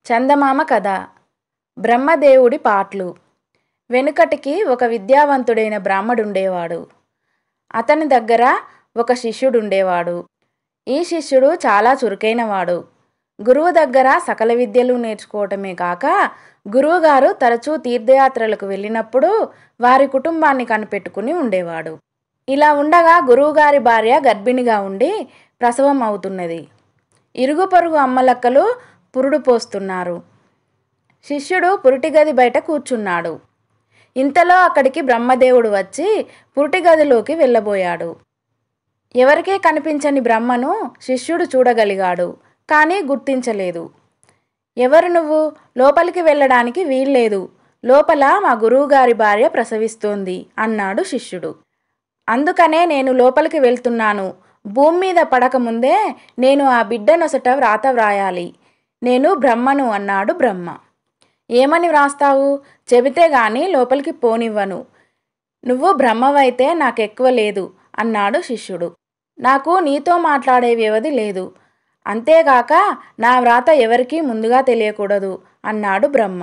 చందమామ కథ బ్రహ్మదేవుడి పాట్లు వెనుకటికి ఒక విద్యావంతుడైన బ్రాహ్మడుండేవాడు అతని దగ్గర ఒక శిష్యుడుండేవాడు ఈ శిష్యుడు చాలా చురుకైనవాడు గురువు దగ్గర సకల విద్యలు నేర్చుకోవటమే కాక గురువుగారు తరచూ తీర్థయాత్రలకు వెళ్ళినప్పుడు వారి కుటుంబాన్ని కనిపెట్టుకుని ఉండేవాడు ఇలా ఉండగా గురువుగారి భార్య గర్భిణిగా ఉండి ప్రసవం అవుతున్నది ఇరుగు పొరుగు అమ్మలక్కలు పురుడు పోస్తున్నారు శిష్యుడు పురిటి గది బయట కూర్చున్నాడు ఇంతలో అక్కడికి బ్రహ్మదేవుడు వచ్చి పురిటి గదిలోకి వెళ్ళబోయాడు ఎవరికీ కనిపించని బ్రహ్మను శిష్యుడు చూడగలిగాడు కానీ గుర్తించలేదు ఎవరు నువ్వు లోపలికి వెళ్ళడానికి వీల్లేదు లోపల మా గురువుగారి భార్య ప్రసవిస్తోంది అన్నాడు శిష్యుడు అందుకనే నేను లోపలికి వెళ్తున్నాను భూమి మీద పడకముందే నేను ఆ బిడ్డ నొసట వ్రాత వ్రాయాలి నేను బ్రహ్మను అన్నాడు బ్రహ్మ ఏమని వ్రాస్తావు చెబితే గాని లోపలికి పోనివ్వను నువ్వు బ్రహ్మవైతే నాకెక్కువ లేదు అన్నాడు శిష్యుడు నాకు నీతో మాట్లాడే వ్యవధి లేదు అంతేగాక నా వ్రాత ఎవరికీ ముందుగా తెలియకూడదు అన్నాడు బ్రహ్మ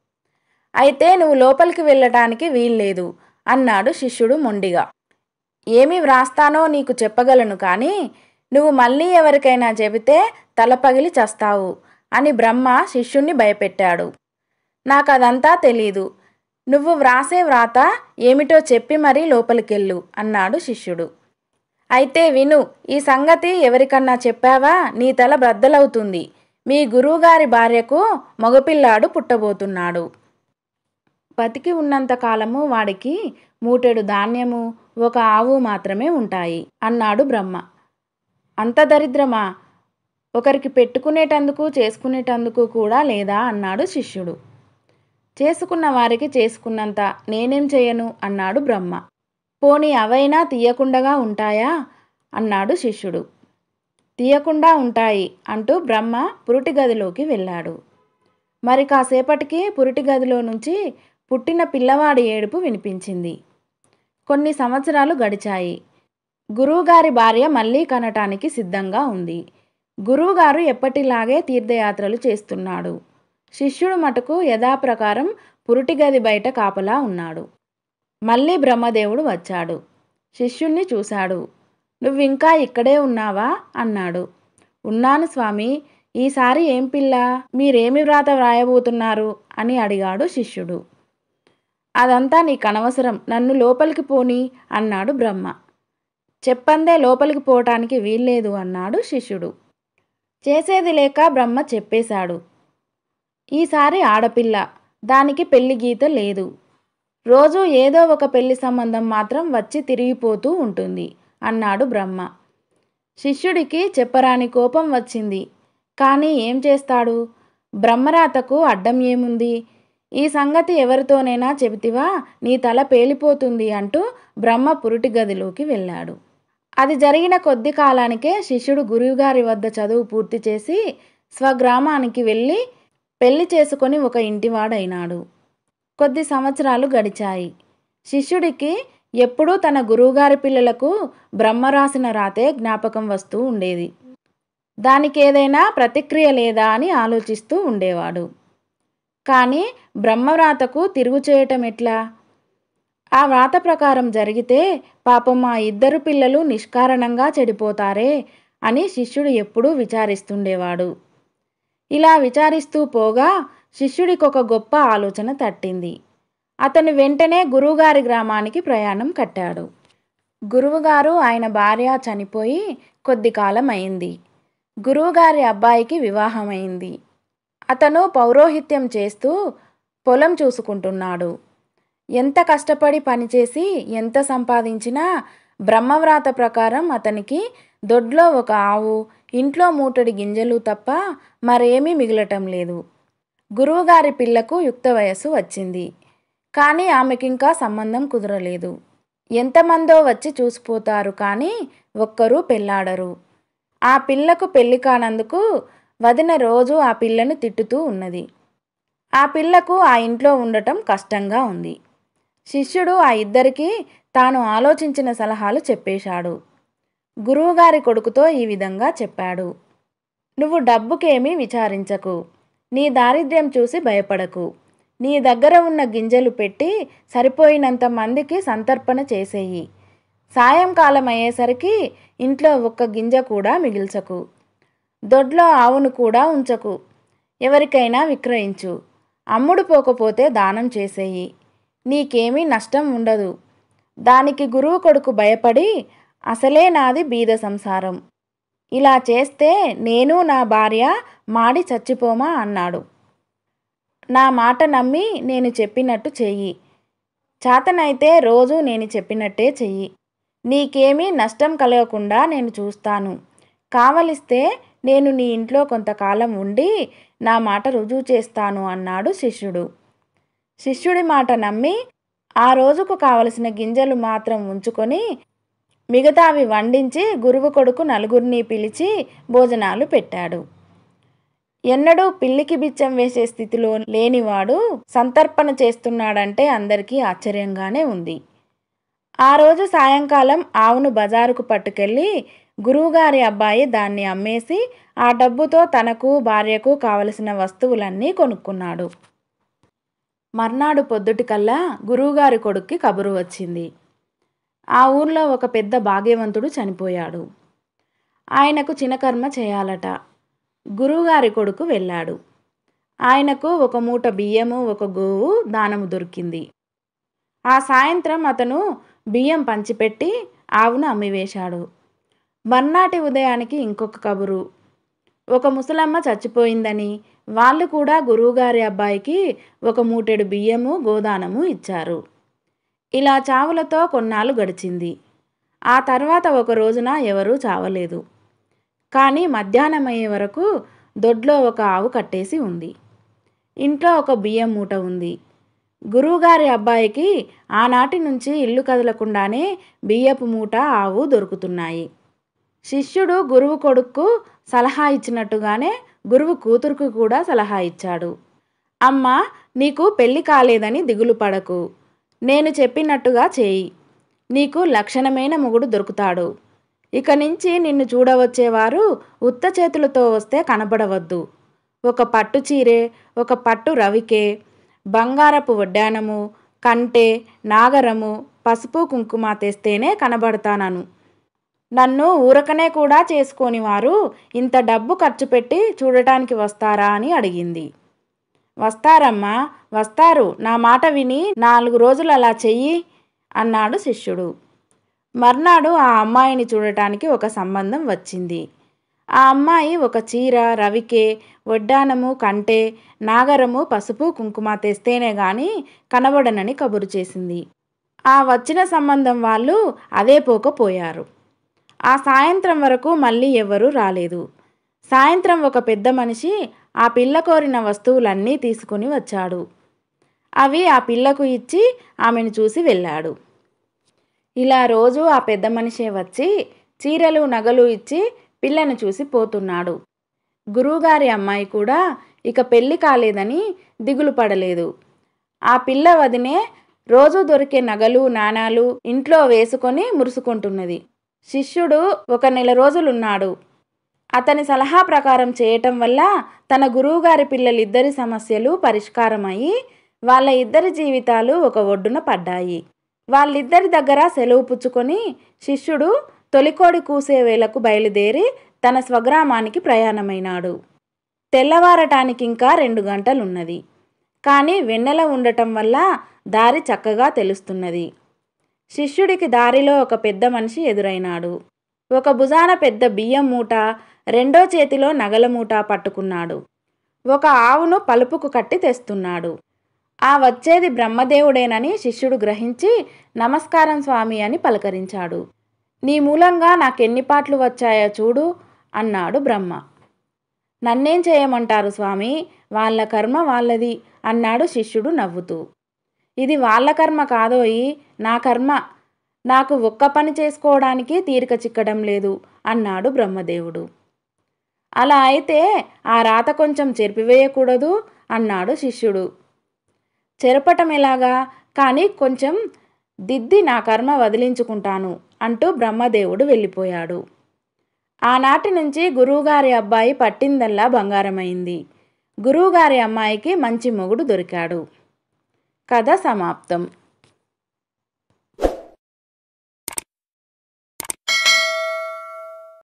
అయితే నువ్వు లోపలికి వెళ్ళటానికి వీల్లేదు అన్నాడు శిష్యుడు మొండిగా ఏమి వ్రాస్తానో నీకు చెప్పగలను కానీ నువ్వు మళ్ళీ ఎవరికైనా చెబితే తల పగిలి చస్తావు అని బ్రహ్మ శిష్యుణ్ణి భయపెట్టాడు నాకు అదంతా తెలీదు నువ్వు వ్రాసే వ్రాత ఏమిటో చెప్పి మరీ లోపలికెళ్ళు అన్నాడు శిష్యుడు అయితే విను ఈ సంగతి ఎవరికన్నా చెప్పావా నీ తల బ్రద్దలవుతుంది మీ గురువుగారి భార్యకు మగపిల్లాడు పుట్టబోతున్నాడు బతికి ఉన్నంత కాలము వాడికి మూటెడు ధాన్యము ఒక ఆవు మాత్రమే ఉంటాయి అన్నాడు బ్రహ్మ అంత దరిద్రమా ఒకరికి పెట్టుకునేటందుకు చేసుకునేటందుకు కూడా లేదా అన్నాడు శిష్యుడు చేసుకున్న వారికి చేసుకున్నంత నేనేం చేయను అన్నాడు బ్రహ్మ పోనీ అవైనా తీయకుండగా ఉంటాయా అన్నాడు శిష్యుడు తీయకుండా ఉంటాయి అంటూ బ్రహ్మ పురుటి గదిలోకి వెళ్ళాడు మరి కాసేపటికి పురిటి గదిలో నుంచి పుట్టిన పిల్లవాడి ఏడుపు వినిపించింది కొన్ని సంవత్సరాలు గడిచాయి గురువుగారి భార్య మళ్ళీ కనటానికి సిద్ధంగా ఉంది గురువుగారు ఎప్పటిలాగే తీర్థయాత్రలు చేస్తున్నాడు శిష్యుడు మటుకు యథాప్రకారం పురుటి గది బయట కాపలా ఉన్నాడు మళ్ళీ బ్రహ్మదేవుడు వచ్చాడు శిష్యుణ్ణి చూశాడు నువ్వింకా ఇక్కడే ఉన్నావా అన్నాడు ఉన్నాను స్వామి ఈసారి ఏం పిల్ల మీరేమి వ్రాత వ్రాయబోతున్నారు అని అడిగాడు శిష్యుడు అదంతా నీకు అనవసరం నన్ను లోపలికి పోని అన్నాడు బ్రహ్మ చెప్పందే లోపలికి పోవటానికి వీల్లేదు అన్నాడు శిష్యుడు చేసేది లేక బ్రహ్మ చెప్పేశాడు ఈసారి ఆడపిల్ల దానికి పెళ్లి గీత లేదు రోజు ఏదో ఒక పెళ్లి సంబంధం మాత్రం వచ్చి తిరిగిపోతూ ఉంటుంది అన్నాడు బ్రహ్మ శిష్యుడికి చెప్పరాని కోపం వచ్చింది కానీ ఏం చేస్తాడు బ్రహ్మరాతకు అడ్డం ఏముంది ఈ సంగతి ఎవరితోనైనా చెబితివా నీ తల పేలిపోతుంది అంటూ బ్రహ్మ పురుటి గదిలోకి వెళ్ళాడు అది జరిగిన కొద్ది కాలానికే శిష్యుడు గురువుగారి వద్ద చదువు పూర్తి చేసి స్వగ్రామానికి వెళ్ళి పెళ్లి చేసుకొని ఒక ఇంటివాడైనాడు కొద్ది సంవత్సరాలు గడిచాయి శిష్యుడికి ఎప్పుడూ తన గురువుగారి పిల్లలకు బ్రహ్మ రాసిన రాతే జ్ఞాపకం వస్తూ ఉండేది దానికి ఏదైనా ప్రతిక్రియ లేదా అని ఆలోచిస్తూ ఉండేవాడు కానీ బ్రహ్మవ్రాతకు తిరుగు చేయటం ఎట్లా ఆ వ్రాత ప్రకారం జరిగితే పాపం ఆ ఇద్దరు పిల్లలు నిష్కారణంగా చెడిపోతారే అని శిష్యుడు ఎప్పుడూ విచారిస్తుండేవాడు ఇలా విచారిస్తూ పోగా శిష్యుడికి ఒక గొప్ప ఆలోచన తట్టింది అతను వెంటనే గురువుగారి గ్రామానికి ప్రయాణం కట్టాడు గురువుగారు ఆయన భార్య చనిపోయి కొద్ది కాలం అయింది గురువుగారి అబ్బాయికి వివాహమైంది అతను పౌరోహిత్యం చేస్తూ పొలం చూసుకుంటున్నాడు ఎంత కష్టపడి పనిచేసి ఎంత సంపాదించినా బ్రహ్మవ్రాత ప్రకారం అతనికి దొడ్లో ఒక ఆవు ఇంట్లో మూటడి గింజలు తప్ప మరేమీ మిగలటం లేదు గురువుగారి పిల్లకు యుక్త వయస్సు వచ్చింది కానీ ఆమెకింకా సంబంధం కుదరలేదు ఎంతమందో వచ్చి చూసిపోతారు కానీ ఒక్కరూ పెళ్ళాడరు ఆ పిల్లకు పెళ్లి కానందుకు వదిన రోజు ఆ పిల్లను తిట్టుతూ ఉన్నది ఆ పిల్లకు ఆ ఇంట్లో ఉండటం కష్టంగా ఉంది శిష్యుడు ఆ ఇద్దరికీ తాను ఆలోచించిన సలహాలు చెప్పేశాడు గురువుగారి కొడుకుతో ఈ విధంగా చెప్పాడు నువ్వు డబ్బుకేమీ విచారించకు నీ దారిద్ర్యం చూసి భయపడకు నీ దగ్గర ఉన్న గింజలు పెట్టి సరిపోయినంత మందికి సంతర్పణ చేసేయి సాయంకాలం అయ్యేసరికి ఇంట్లో ఒక్క గింజ కూడా మిగిల్చకు దొడ్లో ఆవును కూడా ఉంచకు ఎవరికైనా విక్రయించు అమ్ముడు పోకపోతే దానం చేసేయి నీకేమీ నష్టం ఉండదు దానికి గురువు కొడుకు భయపడి అసలే నాది బీద సంసారం ఇలా చేస్తే నేను నా భార్య మాడి చచ్చిపోమా అన్నాడు నా మాట నమ్మి నేను చెప్పినట్టు చెయ్యి చేతనైతే రోజు నేను చెప్పినట్టే చెయ్యి నీకేమీ నష్టం కలగకుండా నేను చూస్తాను కావలిస్తే నేను నీ ఇంట్లో కొంతకాలం ఉండి నా మాట రుజువు చేస్తాను అన్నాడు శిష్యుడు శిష్యుడి మాట నమ్మి ఆ రోజుకు కావలసిన గింజలు మాత్రం ఉంచుకొని మిగతావి వండించి గురువు కొడుకు నలుగురిని పిలిచి భోజనాలు పెట్టాడు ఎన్నడూ పిల్లికి బిచ్చం వేసే స్థితిలో లేనివాడు సంతర్పణ చేస్తున్నాడంటే అందరికీ ఆశ్చర్యంగానే ఉంది ఆ రోజు సాయంకాలం ఆవును బజారుకు పట్టుకెళ్ళి గురువుగారి అబ్బాయి దాన్ని అమ్మేసి ఆ డబ్బుతో తనకు భార్యకు కావలసిన వస్తువులన్నీ కొనుక్కున్నాడు మర్నాడు పొద్దుటికల్లా గురువుగారి కొడుక్కి కబురు వచ్చింది ఆ ఊర్లో ఒక పెద్ద భాగ్యవంతుడు చనిపోయాడు ఆయనకు చినకర్మ చేయాలట గురువుగారి కొడుకు వెళ్ళాడు ఆయనకు ఒక మూట బియ్యము ఒక గోవు దానము దొరికింది ఆ సాయంత్రం అతను బియ్యం పంచిపెట్టి ఆవును అమ్మివేశాడు మర్నాటి ఉదయానికి ఇంకొక కబురు ఒక ముసలమ్మ చచ్చిపోయిందని వాళ్ళు కూడా గురువుగారి అబ్బాయికి ఒక మూటెడు బియ్యము గోదానము ఇచ్చారు ఇలా చావులతో కొన్నాళ్ళు గడిచింది ఆ తర్వాత ఒక రోజున ఎవరూ చావలేదు కానీ మధ్యాహ్నం అయ్యే వరకు దొడ్లో ఒక ఆవు కట్టేసి ఉంది ఇంట్లో ఒక బియ్యం మూట ఉంది గురువుగారి అబ్బాయికి ఆనాటి నుంచి ఇల్లు కదలకుండానే బియ్యపు మూట ఆవు దొరుకుతున్నాయి శిష్యుడు గురువు కొడుక్కు సలహా ఇచ్చినట్టుగానే గురువు కూతురుకు కూడా సలహా ఇచ్చాడు అమ్మ నీకు పెళ్లి కాలేదని దిగులు పడకు నేను చెప్పినట్టుగా చేయి నీకు లక్షణమైన మొగుడు దొరుకుతాడు ఇక నుంచి నిన్ను చూడవచ్చేవారు ఉత్త చేతులతో వస్తే కనబడవద్దు ఒక పట్టు చీరే ఒక పట్టు రవికే బంగారపు వడ్డానము కంటె నాగరము పసుపు కుంకుమ తెస్తేనే కనబడతానను నన్ను ఊరకనే కూడా చేసుకొని వారు ఇంత డబ్బు ఖర్చు పెట్టి చూడటానికి వస్తారా అని అడిగింది వస్తారమ్మా వస్తారు నా మాట విని నాలుగు రోజులు అలా చెయ్యి అన్నాడు శిష్యుడు మర్నాడు ఆ అమ్మాయిని చూడటానికి ఒక సంబంధం వచ్చింది ఆ అమ్మాయి ఒక చీర రవికే వడ్డానము కంటె నాగరము పసుపు కుంకుమ తెస్తేనే గాని కనబడనని కబురు చేసింది ఆ వచ్చిన సంబంధం వాళ్ళు అదే పోకపోయారు ఆ సాయంత్రం వరకు మళ్ళీ ఎవరూ రాలేదు సాయంత్రం ఒక పెద్ద మనిషి ఆ పిల్ల కోరిన వస్తువులన్నీ తీసుకుని వచ్చాడు అవి ఆ పిల్లకు ఇచ్చి ఆమెను చూసి వెళ్ళాడు ఇలా రోజు ఆ పెద్ద మనిషే వచ్చి చీరలు నగలు ఇచ్చి పిల్లను చూసి పోతున్నాడు గురువుగారి అమ్మాయి కూడా ఇక పెళ్లి కాలేదని దిగులు పడలేదు ఆ పిల్ల వదినే రోజు దొరికే నగలు నాణాలు ఇంట్లో వేసుకొని మురుసుకుంటున్నది శిష్యుడు ఒక నెల రోజులున్నాడు అతని సలహా ప్రకారం చేయటం వల్ల తన గురువుగారి పిల్లలిద్దరి సమస్యలు పరిష్కారమయ్యి వాళ్ళ ఇద్దరి జీవితాలు ఒక ఒడ్డున పడ్డాయి వాళ్ళిద్దరి దగ్గర సెలవు పుచ్చుకొని శిష్యుడు తొలికోడి కూసే వేళకు బయలుదేరి తన స్వగ్రామానికి ప్రయాణమైనాడు తెల్లవారటానికి ఇంకా రెండు గంటలున్నది కానీ వెన్నెల ఉండటం వల్ల దారి చక్కగా తెలుస్తున్నది శిష్యుడికి దారిలో ఒక పెద్ద మనిషి ఎదురైనాడు ఒక భుజాన పెద్ద బియ్యం మూట రెండో చేతిలో నగల మూట పట్టుకున్నాడు ఒక ఆవును పలుపుకు కట్టి తెస్తున్నాడు ఆ వచ్చేది బ్రహ్మదేవుడేనని శిష్యుడు గ్రహించి నమస్కారం స్వామి అని పలకరించాడు నీ మూలంగా నాకెన్ని పాటలు వచ్చాయో చూడు అన్నాడు బ్రహ్మ నన్నేం చేయమంటారు స్వామి వాళ్ళ కర్మ వాళ్ళది అన్నాడు శిష్యుడు నవ్వుతూ ఇది వాళ్ళ కర్మ కాదోయి నా కర్మ నాకు ఒక్క పని చేసుకోవడానికి తీరిక చిక్కడం లేదు అన్నాడు బ్రహ్మదేవుడు అలా అయితే ఆ రాత కొంచెం చెరిపివేయకూడదు అన్నాడు శిష్యుడు చెరపటం ఎలాగా కానీ కొంచెం దిద్ది నా కర్మ వదిలించుకుంటాను అంటూ బ్రహ్మదేవుడు వెళ్ళిపోయాడు ఆనాటి నుంచి గురువుగారి అబ్బాయి పట్టిందల్లా బంగారమైంది గురువుగారి అమ్మాయికి మంచి మొగుడు దొరికాడు కథ సమాప్తం